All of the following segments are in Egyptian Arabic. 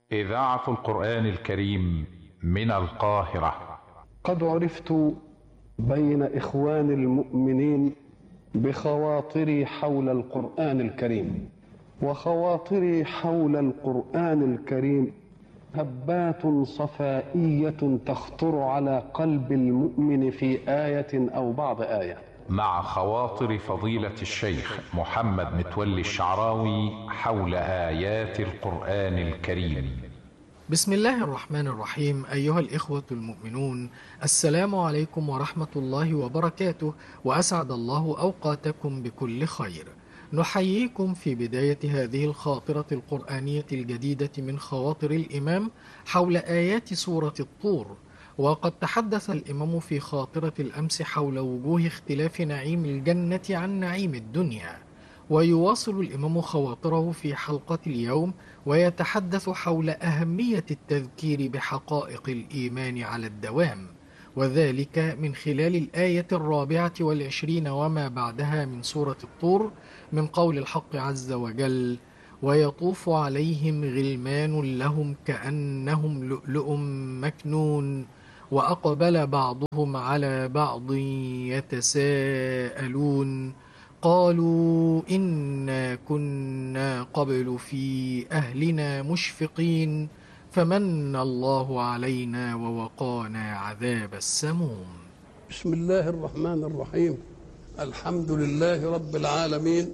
إذاعة القرآن الكريم من القاهرة قد عرفت بين إخوان المؤمنين بخواطري حول القرآن الكريم وخواطري حول القرآن الكريم هبات صفائية تخطر على قلب المؤمن في آية أو بعض آية مع خواطر فضيلة الشيخ محمد متولي الشعراوي حول آيات القرآن الكريم بسم الله الرحمن الرحيم أيها الإخوة المؤمنون السلام عليكم ورحمة الله وبركاته وأسعد الله أوقاتكم بكل خير نحييكم في بداية هذه الخاطرة القرآنية الجديدة من خواطر الإمام حول آيات سورة الطور وقد تحدث الإمام في خاطرة الأمس حول وجوه اختلاف نعيم الجنة عن نعيم الدنيا ويواصل الإمام خواطره في حلقة اليوم ويتحدث حول أهمية التذكير بحقائق الإيمان على الدوام وذلك من خلال الآية الرابعة والعشرين وما بعدها من سورة الطور من قول الحق عز وجل ويطوف عليهم غلمان لهم كأنهم لؤلؤ مكنون وأقبل بعضهم على بعض يتساءلون قالوا إنا كنا قبل في أهلنا مشفقين فمن الله علينا ووقانا عذاب السموم بسم الله الرحمن الرحيم الحمد لله رب العالمين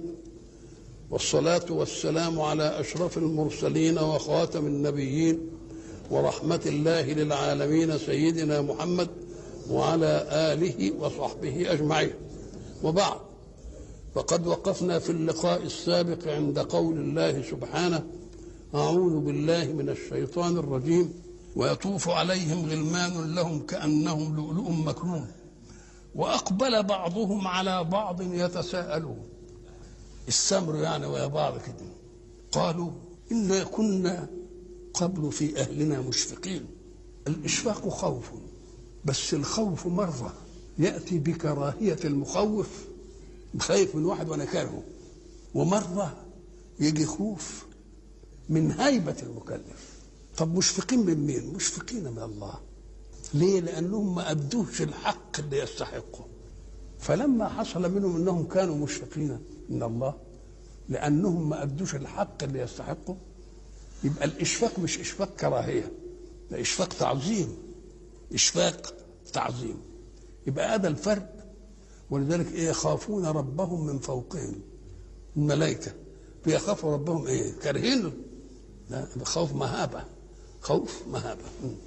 والصلاة والسلام على أشرف المرسلين وخاتم النبيين ورحمة الله للعالمين سيدنا محمد وعلى آله وصحبه أجمعين وبعد فقد وقفنا في اللقاء السابق عند قول الله سبحانه أعوذ بالله من الشيطان الرجيم ويطوف عليهم غلمان لهم كأنهم لؤلؤ مكنون وأقبل بعضهم على بعض يتساءلون السمر يعني ويا بعض كده قالوا إنا كنا قبل في أهلنا مشفقين الإشفاق خوف بس الخوف مرة يأتي بكراهية المخوف خايف من واحد وأنا كارهه ومرة يجي خوف من هيبة المكلف طب مشفقين من مين؟ مشفقين من الله ليه؟ لأنهم ما أدوش الحق اللي يستحقه فلما حصل منهم أنهم كانوا مشفقين من الله لأنهم ما أدوش الحق اللي يستحقه يبقى الإشفاق مش إشفاق كراهية ده إشفاق تعظيم إشفاق تعظيم يبقى هذا الفرق ولذلك إيه يخافون ربهم من فوقهم الملائكة بيخافوا ربهم إيه كارهينه لا خوف مهابة خوف مهابة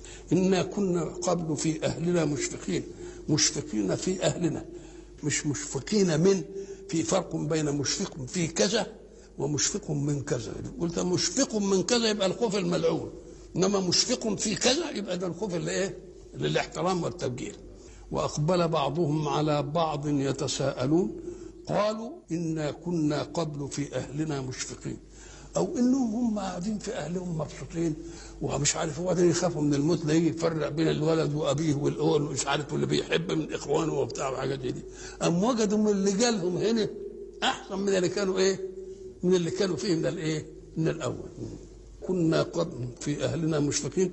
إنا كنا قبل في أهلنا مشفقين مشفقين في أهلنا مش مشفقين من في فرق بين مشفق في كذا ومشفق من كذا قلت مشفق من كذا يبقى الخوف الملعون انما مشفق في كذا يبقى ده الخوف اللي ايه للاحترام والتبجيل واقبل بعضهم على بعض يتساءلون قالوا انا كنا قبل في اهلنا مشفقين او انهم هم قاعدين في اهلهم مبسوطين ومش عارف وبعدين يخافوا من الموت لا يجي يفرق بين الولد وابيه والاول ومش عارف واللي بيحب من اخوانه وبتاع وحاجات زي دي ام وجدوا من اللي جالهم هنا احسن من اللي كانوا ايه من اللي كانوا فيه من الايه من الاول كنا قبل في اهلنا مشفقين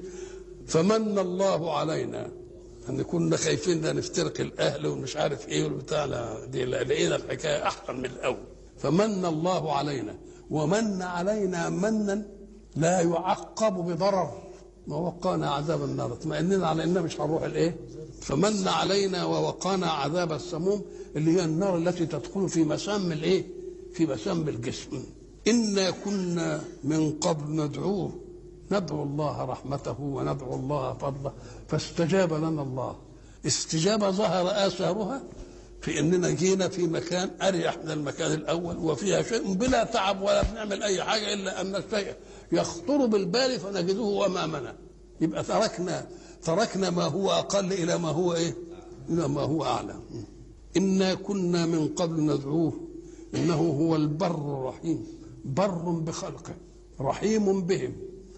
فمن الله علينا ان كنا خايفين ده نفترق الاهل ومش عارف ايه والبتاع لا دي لقينا الحكايه احسن من الاول فمن الله علينا ومن علينا منا لا يعقب بضرر ووقانا عذاب النار اطمئننا على اننا مش هنروح الايه فمن علينا ووقانا عذاب السموم اللي هي النار التي تدخل في مسام الايه في مسام الجسم انا كنا من قبل ندعوه ندعو الله رحمته وندعو الله فضله فاستجاب لنا الله استجابه ظهر اثارها في اننا جينا في مكان اريح من المكان الاول وفيها شيء بلا تعب ولا بنعمل اي حاجه الا ان الشيء يخطر بالبال فنجده امامنا يبقى تركنا تركنا ما هو اقل الى ما هو ايه؟ الى ما هو اعلى. انا كنا من قبل ندعوه انه هو البر الرحيم بر بخلقه رحيم بهم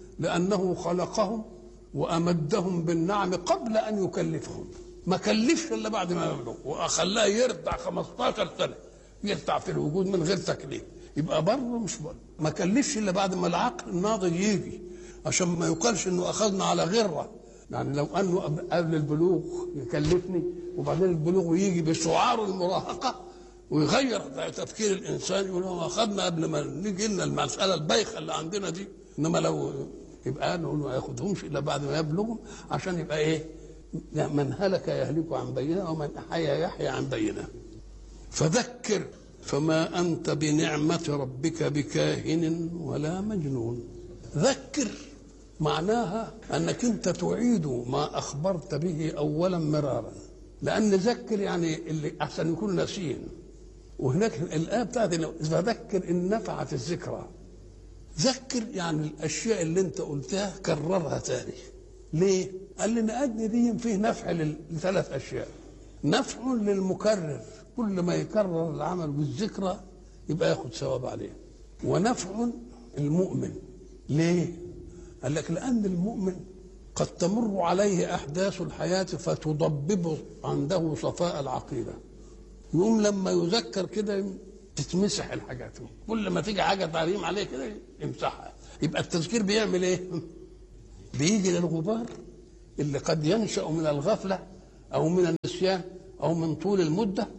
لانه خلقهم وامدهم بالنعم قبل ان يكلفهم ما كلفش الا بعد ما يبلغ وخلاه يرضع 15 سنه يرتع في الوجود من غير تكليف يبقى بر مش بر ما كلفش الا بعد ما العقل الناضج يجي عشان ما يقالش انه اخذنا على غره يعني لو انه قبل البلوغ يكلفني وبعدين البلوغ يجي بشعار المراهقه ويغير تفكير الانسان يقول هو اخذنا قبل ما نيجي لنا المساله البايخه اللي عندنا دي انما لو يبقى نقول ما ياخذهمش الا بعد ما يبلغوا عشان يبقى ايه من هلك يهلك عن بينه ومن احيا يحيى عن بينه فذكر فما انت بنعمه ربك بكاهن ولا مجنون ذكر معناها انك انت تعيد ما اخبرت به اولا مرارا لان ذكر يعني اللي احسن يكون ناسين وهناك الايه بتاعت فذكر ان نفعت الذكرى ذكر يعني الاشياء اللي انت قلتها كررها تاني ليه؟ قال لي لان دي فيه نفع لثلاث اشياء نفع للمكرر كل ما يكرر العمل بالذكرى يبقى ياخد ثواب عليه ونفع المؤمن ليه؟ قال لك لأن المؤمن قد تمر عليه أحداث الحياة فتضبب عنده صفاء العقيدة يقوم لما يذكر كده تتمسح الحاجات كل ما تيجي حاجة تعليم عليه كده يمسحها يبقى التذكير بيعمل ايه؟ بيجي للغبار اللي قد ينشأ من الغفلة أو من النسيان أو من طول المدة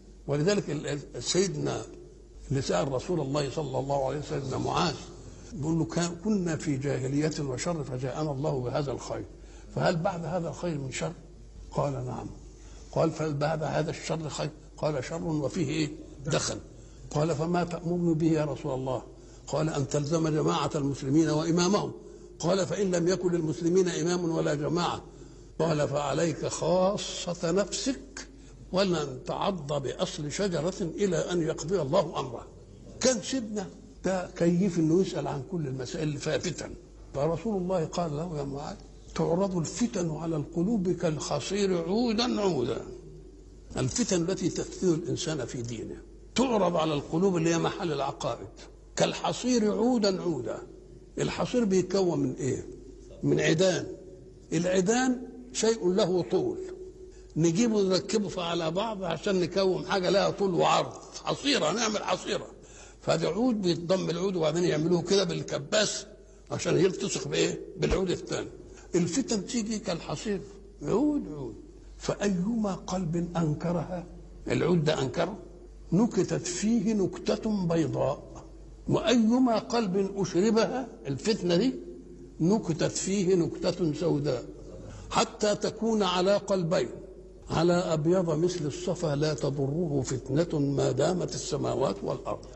ولذلك سيدنا اللي سأل رسول الله صلى الله عليه وسلم معاذ بيقول له كان كنا في جاهلية وشر فجاءنا الله بهذا الخير فهل بعد هذا الخير من شر؟ قال نعم قال فهل بعد هذا الشر خير؟ قال شر وفيه ايه؟ دخل قال فما تأمرني به يا رسول الله؟ قال أن تلزم جماعة المسلمين وإمامهم قال فإن لم يكن للمسلمين إمام ولا جماعة قال فعليك خاصة نفسك ولن تعض بأصل شجرة إلى أن يقضي الله أمره كان سيدنا ده كيف انه يسال عن كل المسائل اللي فيها فتن فرسول الله قال له يا معاذ تعرض الفتن على القلوب كالخصير عودا عودا الفتن التي تفتن الانسان في دينه تعرض على القلوب اللي هي محل العقائد كالحصير عودا عودا الحصير بيتكون من ايه من عيدان العيدان شيء له طول نجيبه نركبه على بعض عشان نكون حاجه لها طول وعرض حصيره نعمل حصيره فهذا عود بيتضم العود وبعدين يعملوه كده بالكباس عشان يلتصق بايه؟ بالعود الثاني. الفتن تيجي كالحصير عود عود فأيما قلب أنكرها العود ده أنكره نكتت فيه نكتة بيضاء وأيما قلب أشربها الفتنة دي نكتت فيه نكتة سوداء حتى تكون على قلبين على أبيض مثل الصفا لا تضره فتنة ما دامت السماوات والأرض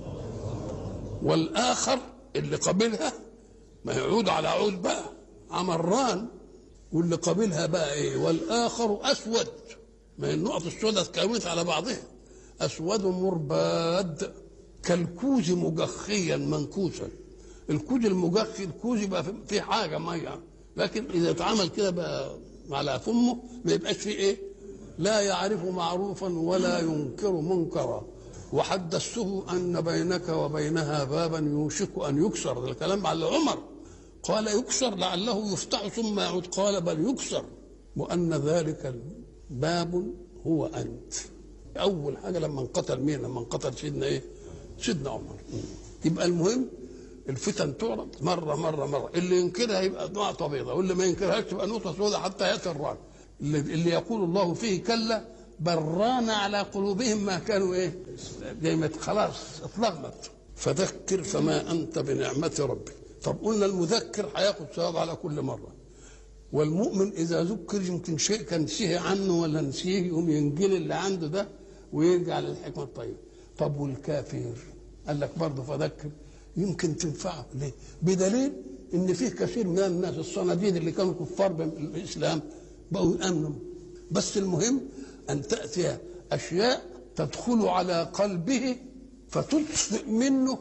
والاخر اللي قابلها ما يعود على عود بقى عمران واللي قابلها بقى ايه والاخر اسود ما هي النقط السوداء اتكونت على بعضها اسود مرباد كالكوز مجخيا منكوسا الكوز المجخي الكوز يبقى فيه حاجه ميه لكن اذا اتعمل كده بقى على فمه ما يبقاش فيه ايه لا يعرف معروفا ولا ينكر منكرا وحدثته أن بينك وبينها بابا يوشك أن يكسر ده الكلام على عمر قال يكسر لعله يفتح ثم يعود قال بل يكسر وأن ذلك الباب هو أنت أول حاجة لما انقتل مين لما انقتل سيدنا إيه سيدنا عمر يبقى المهم الفتن تعرض مرة مرة مرة اللي ينكرها يبقى نقطة بيضاء واللي ما ينكرهاش تبقى نقطة سوداء حتى يأتي الرعد اللي, اللي يقول الله فيه كلا بران على قلوبهم ما كانوا ايه زي ما خلاص اتلغمت فذكر فما انت بنعمه ربك طب قلنا المذكر هياخد ثواب على كل مره والمؤمن اذا ذكر يمكن شيء كان نسيه عنه ولا نسيه يقوم ينجل اللي عنده ده ويرجع للحكمه الطيبه طب والكافر قال لك برضه فذكر يمكن تنفعه ليه بدليل ان فيه كثير من الناس الصناديد اللي كانوا كفار بالاسلام بقوا يامنوا بس المهم أن تأتي أشياء تدخل على قلبه فتطفئ منه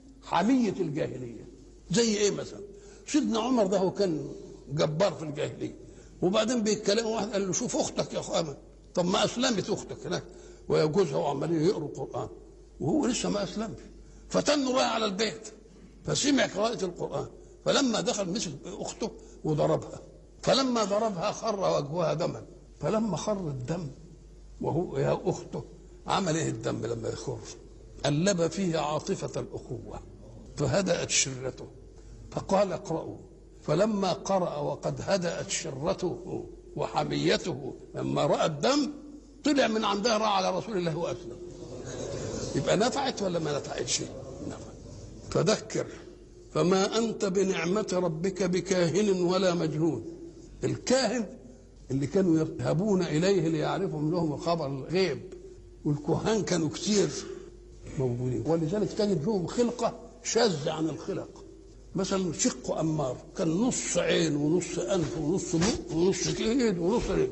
حمية الجاهلية زي إيه مثلا سيدنا عمر ده هو كان جبار في الجاهلية وبعدين بيتكلموا واحد قال له شوف أختك يا أخوان طب ما أسلمت أختك هناك وجوزها وعمالين يقروا القرآن وهو لسه ما أسلمش فتنوا رايح على البيت فسمع قراءة القرآن فلما دخل مسك أخته وضربها فلما ضربها خر وجهها دما فلما خر الدم وهو يا اخته عمل ايه الدم لما يخر قلب فيه عاطفه الاخوه فهدات شرته فقال اقرأوا فلما قرأ وقد هدأت شرته وحميته لما رأى الدم طلع من عندها راح على رسول الله وأسلم يبقى نفعت ولا ما نفعتش نفعت فذكر فما أنت بنعمة ربك بكاهن ولا مجنون الكاهن اللي كانوا يذهبون إليه ليعرفهم لهم خبر الغيب والكهان كانوا كتير موجودين ولذلك تجد فيهم خلقة شاذة عن الخلق مثلا شق أمار كان نص عين ونص أنف ونص بق ونص ايد ونص رجل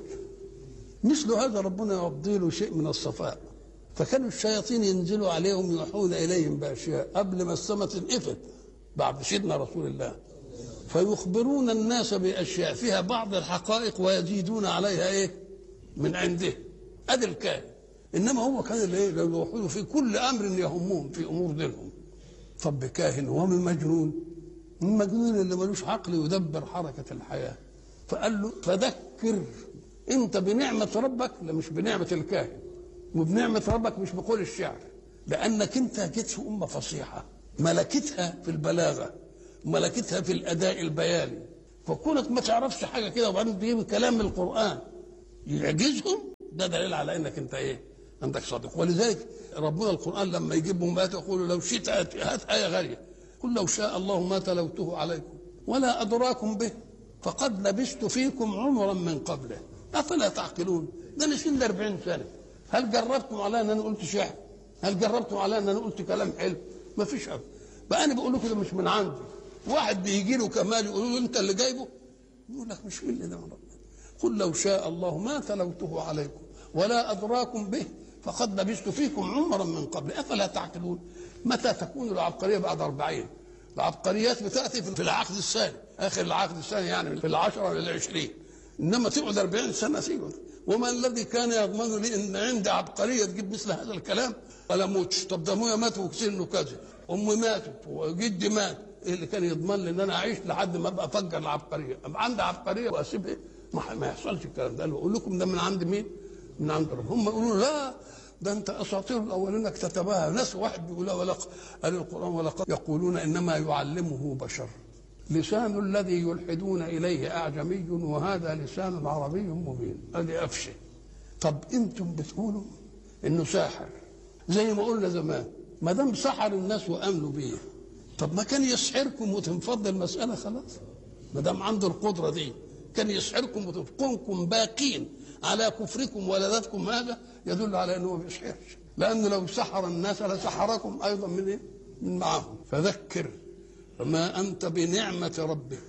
مثل هذا ربنا يعطي له شيء من الصفاء فكانوا الشياطين ينزلوا عليهم يوحون إليهم بأشياء قبل ما السماء تنقفل بعد سيدنا رسول الله فيخبرون الناس بأشياء فيها بعض الحقائق ويزيدون عليها إيه من عنده أدي الكائن إنما هو كان اللي إيه يوحون في كل أمر يهمهم في أمور دينهم طب كاهن ومن مجنون المجنون اللي ملوش عقل يدبر حركة الحياة فقال له فذكر انت بنعمة ربك لا مش بنعمة الكاهن وبنعمة ربك مش بقول الشعر لأنك انت جيت في أمة فصيحة ملكتها في البلاغة ملكتها في الأداء البياني فكونك ما تعرفش حاجة كده وبعدين تجيب كلام من القرآن يعجزهم ده دليل على انك انت ايه عندك صادق ولذلك ربنا القرآن لما يجيبهم آيات يقول لو شئت هات آية غالية قل لو شاء الله ما تلوته عليكم ولا أدراكم به فقد لبست فيكم عمرا من قبله أفلا تعقلون ده أنا سن 40 سنة هل جربتم على أن أنا قلت شعر هل جربتم على أن أنا قلت كلام حلو ما فيش أبدا بقى أنا بقول لكم ده مش من عندي واحد بيجي له كمال يقول له أنت اللي جايبه يقول لك مش اللي ده من ربنا قل لو شاء الله ما تلوته عليكم ولا أدراكم به فقد لبست فيكم عمرا من قبل أفلا تعقلون متى تكون العبقرية بعد أربعين العبقريات بتأتي في العقد الثاني آخر العقد الثاني يعني في العشرة إلى العشرين إنما تقعد أربعين سنة تقعد وما الذي كان يضمن لي إن عندي عبقرية تجيب مثل هذا الكلام ولا موتش طب ده أبويا مات وكثير إنه كذا أمي ماتت وجدي مات إيه اللي كان يضمن لي إن أنا أعيش لحد ما أبقى أفجر العبقرية أبقى عندي عبقرية وأسيب إيه ما, ما يحصلش الكلام ده بقول لكم ده من عند مين؟ من عند ربنا هم يقولوا لا ده انت اساطير الاولين اكتتبها ناس واحد بيقول ولق قال القران ولقد يقولون انما يعلمه بشر لسان الذي يلحدون اليه اعجمي وهذا لسان عربي مبين ادي افشه طب انتم بتقولوا انه ساحر زي ما قلنا زمان ما دام سحر الناس وامنوا بيه طب ما كان يسحركم وتنفض المساله خلاص ما دام عنده القدره دي كان يسحركم وتكونكم باقين على كفركم ولذتكم هذا يدل على انه ما بيسحرش لانه لو سحر الناس لسحركم ايضا من ايه؟ من معهم فذكر فما انت بنعمه ربك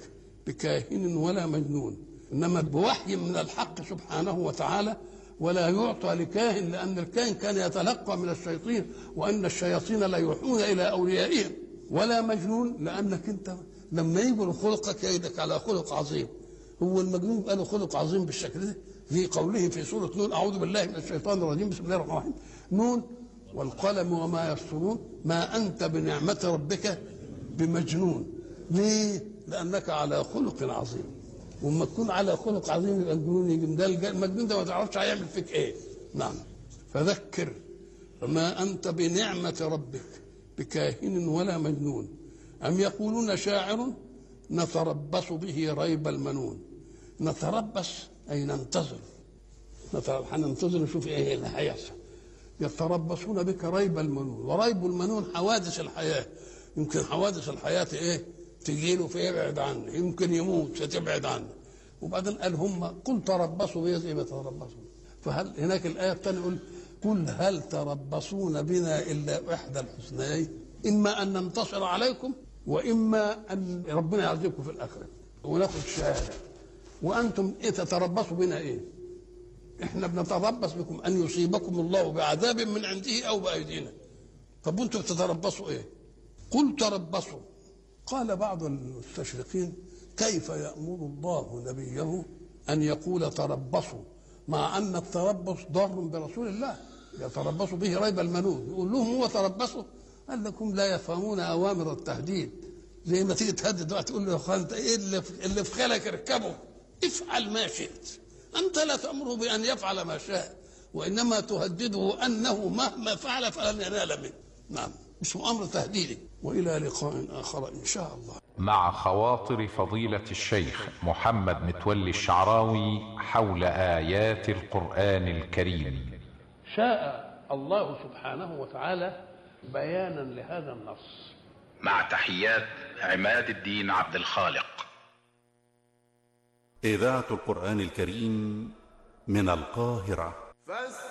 بكاهن ولا مجنون انما بوحي من الحق سبحانه وتعالى ولا يعطى لكاهن لان الكاهن كان يتلقى من الشياطين وان الشياطين لا يوحون الى اوليائهم ولا مجنون لانك انت لما يجوا خلقك يدك على خلق عظيم هو المجنون يبقى له خلق عظيم بالشكل ده في قوله في سورة نون أعوذ بالله من الشيطان الرجيم بسم الله الرحمن الرحيم نون والقلم وما يسطرون ما أنت بنعمة ربك بمجنون ليه؟ لأنك على خلق عظيم وما تكون على خلق عظيم يبقى الجنون يجي ده المجنون ده ما تعرفش هيعمل فيك ايه نعم فذكر فما أنت بنعمة ربك بكاهن ولا مجنون أم يقولون شاعر نتربص به ريب المنون نتربص أي ننتظر هننتظر نشوف إيه اللي هيحصل يتربصون بك ريب المنون وريب المنون حوادث الحياة يمكن حوادث الحياة إيه تجي له فيبعد عنه يمكن يموت فتبعد عنه وبعدين قال هم قل تربصوا بي زي ما تربصوا فهل هناك الآية الثانية يقول قل هل تربصون بنا إلا إحدى الحسنيين إما أن ننتصر عليكم وإما أن ربنا يعذبكم في الآخرة وناخد شهادة وانتم إيه تتربصوا بنا ايه احنا بنتربص بكم ان يصيبكم الله بعذاب من عنده او بايدينا طب وانتم بتتربصوا ايه قل تربصوا قال بعض المستشرقين كيف يامر الله نبيه ان يقول تربصوا مع ان التربص ضار برسول الله يتربص به ريب المنون يقول لهم هو تربصوا قال لكم لا يفهمون اوامر التهديد زي ما تيجي تهدد واحد تقول له يا اخوان انت ايه اللي في, اللي في خيالك اركبه افعل ما شئت أنت لا تأمره بأن يفعل ما شاء وإنما تهدده أنه مهما فعل فلن ينال منه نعم اسمه أمر تهديدي وإلى لقاء آخر إن شاء الله مع خواطر فضيلة الشيخ محمد متولي الشعراوي حول آيات القرآن الكريم شاء الله سبحانه وتعالى بيانا لهذا النص مع تحيات عماد الدين عبد الخالق إذاعة القرآن الكريم من القاهرة فاستمعوا